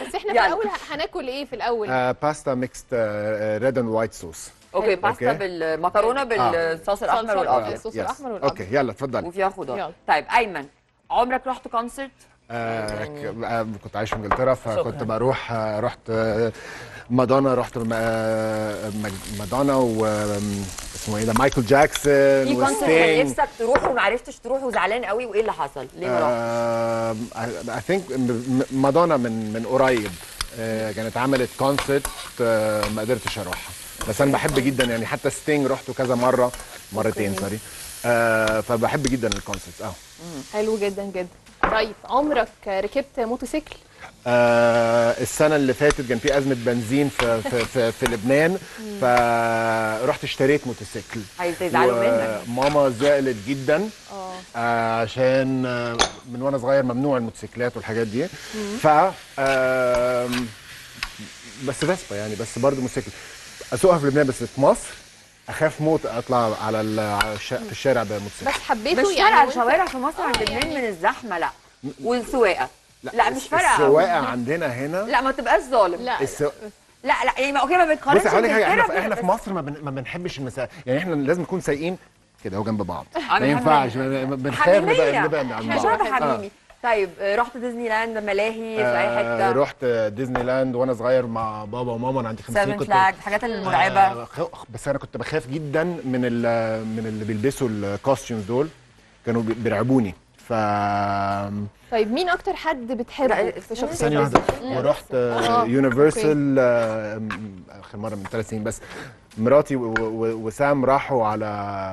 بس احنا في يلا. الاول هناكل ايه في الاول آه باستا ميكست ريد اند وايت صوص اوكي باستا أوكي. بالمكرونه بالصوص الاحمر صلصة والابيض الصوص يس. الاحمر والابيض اوكي يلا اتفضلي وفيها خضار يلا. طيب ايمن عمرك رحت كونسرت آه ك- آه، كنت عايش في انجلترا فكنت بروح آه رحت آه مادونا رحت آه مج- مادونا و آم، اسمه ايه ده مايكل في جاكسون كونسرت كان وستينج نفسك تروح وما عرفتش تروح وزعلان قوي وايه اللي حصل ليه ما رحتش اي ثينك مادونا من من قريب آه، كانت عملت كونسرت ما قدرتش اروحها بس انا بحب جدا يعني حتى ستينج رحته كذا مره مرتين سوري آه، فبحب جدا الكونسرتس اه حلو جدا جدا طيب عمرك ركبت موتوسيكل آه السنه اللي فاتت كان في ازمه بنزين في في في, في لبنان فرحت اشتريت موتوسيكل هيزعلوا منك ماما زعلت جدا اه آه عشان آه من وانا صغير ممنوع الموتوسيكلات والحاجات دي ف آم، بس فيسبا يعني بس برضه موتوسيكل اسوقها في لبنان بس في مصر اخاف موت اطلع على ال- على الش- في الشارع بموتوسيكل بس حبيته مش يعني فارقه وانت- الشوارع في مصر عند آه، لبنان يعني- من الزحمه لا والسواقه لا مش فارقه السواقه عندنا هنا لا ما تبقاش ظالم لا السو... لا لا يعني ما- اوكي ما بتقارنش بصي هقول لك حاجه احنا إنجلترا في احنا بس- في مصر ما, بن... ما بنحبش المسا... يعني احنا لازم نكون سايقين كده اهو جنب بعض آه، ما ينفعش حميمية. ما- بنخاف نبقى حميمية. نبقى عن احنا بعض شعب آه. حميمي طيب آه، رحت ديزني لاند ملاهي في اي آه حته رحت ديزني لاند وانا صغير مع بابا وماما انا عندي 50 سيفن كنت فلاج الحاجات المرعبه آه خ- بس انا كنت بخاف جدا من ال... من اللي بيلبسوا الكوستيومز دول كانوا بي- بيرعبوني ف طيب مين اكتر حد بتحبه لا، في شخصية ثانية واحدة ديزني؟ ورحت آه، يونيفرسال آخر مرة من ثلاث سنين بس مراتي و- و- وسام راحوا على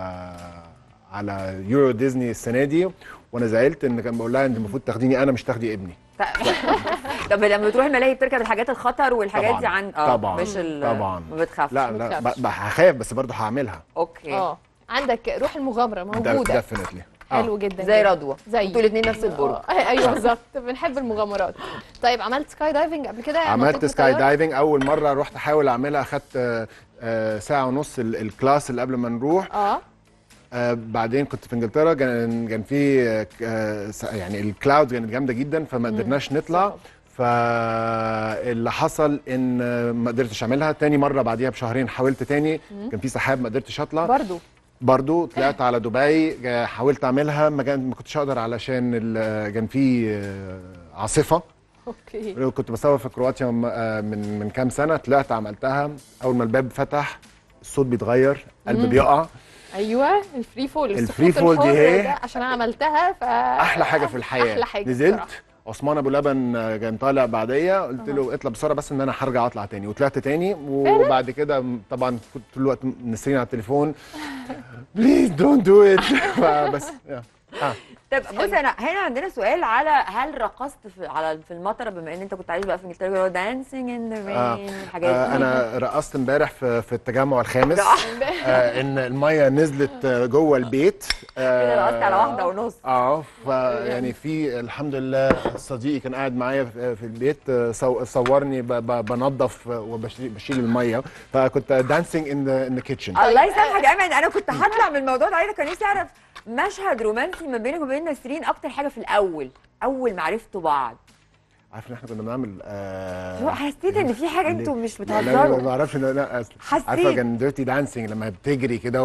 على يورو ديزني السنة دي وانا زعلت ان كان بقول لها انت المفروض تاخديني انا مش تاخدي ابني طب لما بتروح الملاهي بتركب الحاجات الخطر والحاجات طبعاً، دي عن اه طبعاً، مش ال... طبعاً. ما بتخافش لا لا بتخافش. ب- ب- هخاف بس برضه هعملها اوكي اه عندك روح المغامرة موجودة ديفينتلي حلو جدا زي جداً. رضوى زي انتوا الاثنين نفس البرج آه، ايوه بالظبط بنحب المغامرات طيب عملت سكاي دايفنج قبل كده عملت نطيت سكاي بالطيارة؟ دايفنج اول مره رحت احاول اعملها اخدت آه، آه، ساعه ونص ال- الكلاس اللي قبل ما نروح اه آه بعدين كنت في انجلترا كان كان في آه، آه، س- يعني الكلاود كانت جامده جدا فما قدرناش نطلع صعب. فاللي حصل ان آه، ما قدرتش اعملها تاني مره بعديها بشهرين حاولت تاني كان في سحاب ما قدرتش اطلع برضو برضو طلعت على دبي جا- حاولت اعملها ما كان- ما كنتش اقدر علشان ال- كان في آه، عاصفه اوكي كنت بصور في كرواتيا م- آه، من من كام سنه طلعت عملتها اول ما الباب فتح الصوت بيتغير قلبي بيقع ايوه الفري فول الفري السقوط فول دي الحر هي ده عشان انا عملتها ف احلى حاجه في الحياه احلى حاجه نزلت بصراحة. عثمان ابو لبن آه، كان طالع بعديا قلت له اطلع بسرعه بس ان انا هرجع اطلع تاني وطلعت تاني وبعد كده م- طبعا كنت طول الوقت نسرين على التليفون بليز دونت دو ات بس يا. اه طب بص انا هنا عندنا سؤال على هل رقصت في على في المطره بما ان انت كنت عايش بقى في انجلترا دانسينج ان ذا آه. رين الحاجات آه دي انا رقصت امبارح في في التجمع الخامس آه ان الميه نزلت آه، جوه البيت كده رقصت على واحده ونص اه فيعني في الحمد لله صديقي كان قاعد معايا في في البيت آه، صو- صورني ب- ب- بنظف وبشيل بشيل الميه فكنت دانسينج ان ذا ان ذا كيتشن الله يسامحك يا ايمن انا كنت هطلع من الموضوع ده عايزه كان نفسي اعرف مشهد رومانسي ما بينك وبين نسرين اكتر حاجه في الاول اول ما عرفتوا بعض عارف ان احنا كنا بنعمل آه لو حسيت ان في حاجه انتوا مش لا لا لا، بتهزروا ما اعرفش إن- لا أصل حسيت. عارفه كان ديرتي دانسينج لما بتجري كده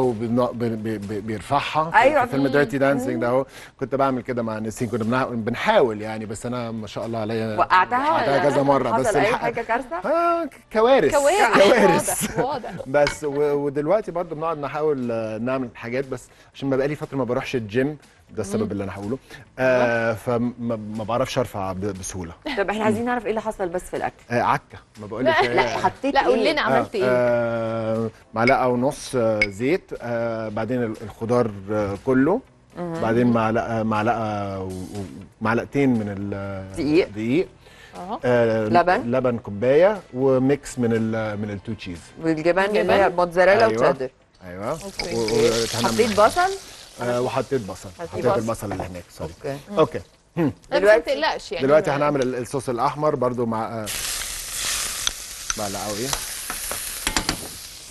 وبيرفعها في- أيوة. في فيلم ديرتي دانسينج ده اهو كنت بعمل كده مع نسين كنا بنع- بنحاول يعني بس انا ما شاء الله عليا وقعتها وقعتها ولا كذا مره بس حصل اي الحق- حاجه كارثه آه كوارث كوارث كوارث واضح واضح بس و- ودلوقتي برضه بنقعد نحاول آه، نعمل حاجات بس عشان ما بقالي فتره ما بروحش الجيم ده السبب اللي انا هقوله آه فما ما بعرفش ارفع ب- بسهوله طب احنا عايزين نعرف ايه اللي حصل بس في الاكل آه عكه ما بقولك لا، لا حطيت لا قول إيه؟ لنا عملت ايه آه معلقه ونص آه زيت آه بعدين ال- الخضار آه كله بعدين معلقه معلقه و- و- معلقتين من دقيق. الدقيق اه آه لبن. لبن كوبايه وميكس من ال من التو تشيز والجبن اللي جبن. هي موتزاريلا أيوة. وتشيدر ايوه أوكي. و- و- كان- حطيت بصل آه وحطيت بصل حطيت بصل. البصل اللي هناك سوري اوكي اوكي لا، بس ما دلوقتي- تقلقش يعني دلوقتي ما- هنعمل ال- الصوص الاحمر برضو مع آه، معلقه وايه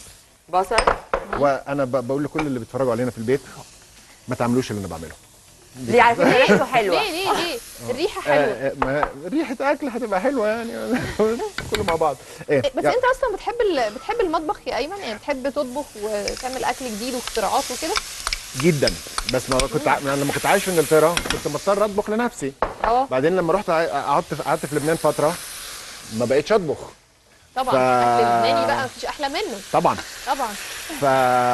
بصل وانا ب- بقول لكل اللي بيتفرجوا علينا في البيت ما تعملوش اللي انا بعمله ليه على فكره ريحته حلوه ليه ليه ليه الريحه حلوه آه، آه، ما ريحه اكل هتبقى حلوه يعني كله مع بعض ايه بس يا- انت اصلا بتحب ال... بتحب المطبخ يا ايمن يعني بتحب تطبخ وتعمل اكل جديد واختراعات وكده جدا بس ما كنت ع- يعني لما كنت عايش في انجلترا كنت مضطر اطبخ لنفسي اه بعدين لما رحت ع- قعدت في- قعدت في لبنان فتره ما بقتش اطبخ طبعا ف- اكل لبناني بقى مفيش احلى منه طبعا طبعا ف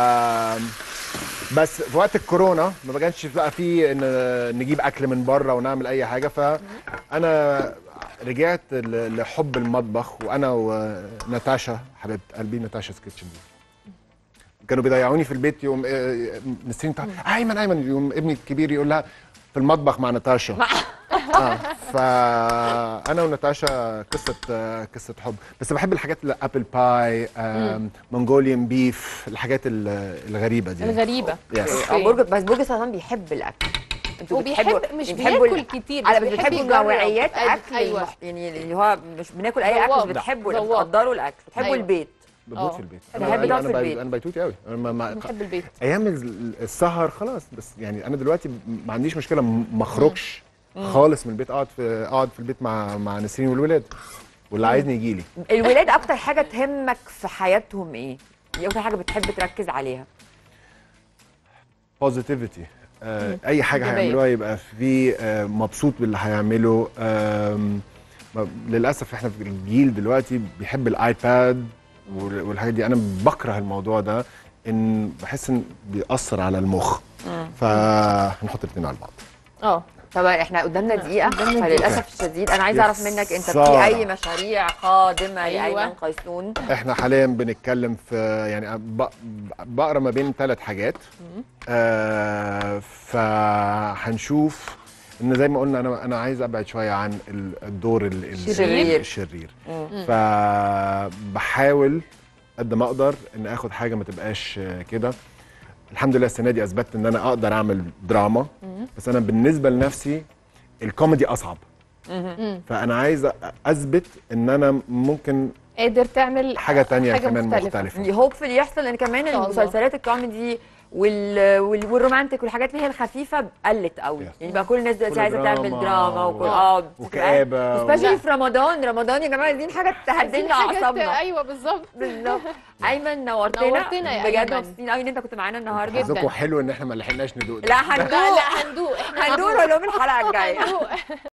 بس في وقت الكورونا ما كانش بقى في ان نجيب اكل من بره ونعمل اي حاجه فانا رجعت ل- لحب المطبخ وانا وناتاشا حبيبه قلبي ناتاشا سكيتشن دي كانوا بيضيعوني في البيت يوم آه، نسرين تع- ايمن ايمن يوم ابني الكبير يقول لها في المطبخ مع ناتاشا اه فانا وناتاشا قصه آه، قصه حب بس بحب الحاجات اللي ابل باي مونغوليان بيف الحاجات ال- الغريبه دي الغريبه يس آه، برج بس برج سلطان بيحب الاكل انتوا وبيحب بتحبوا- مش بتحبوا بياكل ال- كتير على بس بس بيحب بتحبوا يجرب. نوعيات أيوة، اكل ايوه المح- يعني اللي هو مش بناكل اي اكل ذواق. بس بتحبوا ذواق. بتقدروا الاكل بتحبوا أيوة. البيت بموت آه. في البيت بحب انا تقعد انا في انا, البيت. أنا بيتوتي قوي انا ما ما بنحب البيت ايام ال- السهر خلاص بس يعني انا دلوقتي ما عنديش مشكله م- ما اخرجش خالص من البيت اقعد في اقعد في البيت مع مع نسرين والولاد واللي عايزني يجي لي الولاد اكتر حاجه تهمك في حياتهم ايه؟ دي اكتر حاجه بتحب تركز عليها بوزيتيفيتي آه اي حاجه إيجابية. هيعملوها يبقى في آه مبسوط باللي هيعمله آم، ما- للاسف احنا في الجيل دلوقتي بيحب الايباد وال- والحاجات دي انا بكره الموضوع ده ان بحس ان بيأثر على المخ فهنحط الاثنين على بعض اه طبعا احنا قدامنا دقيقه قدامنا فللاسف الشديد انا عايزه يا اعرف منك انت في سارة. اي مشاريع قادمه أيوة. لايمن قيسون احنا حاليا بنتكلم في يعني ب- بقرا ما بين ثلاث حاجات آه فهنشوف ان زي ما قلنا انا انا عايز ابعد شويه عن ال- الدور ال- ال- الشرير. الشرير فبحاول قد ما اقدر ان اخد حاجه ما تبقاش آه، كده الحمد لله السنه دي اثبتت ان انا اقدر اعمل دراما بس انا بالنسبه لنفسي الكوميدي اصعب فانا عايز أ- اثبت ان انا ممكن قادر تعمل حاجه تانية حاجة كمان مختلفة. مختلفه هوبفully يحصل ان كمان شاء الله. المسلسلات الكوميدي وال... وال... والرومانتك والحاجات اللي هي الخفيفه قلت قوي Yes. يعني بقى كل الناس دلوقتي كل عايزه تعمل دراما دراما و- وكل اه وكآبة و- سبيشالي في رمضان رمضان يا جماعه عايزين حاجه تهدلنا حاجات- اعصابنا ايوه بالظبط بالظبط ايمن نورتنا نورتنا يا بجد أيمن. مبسوطين قوي ان انت كنت معانا النهارده جدا. حظكم حلو ان احنا ما لحقناش ندوق ده. لا هندوق لا لا هندوق احنا هندوق لهم الحلقه الجايه هندوق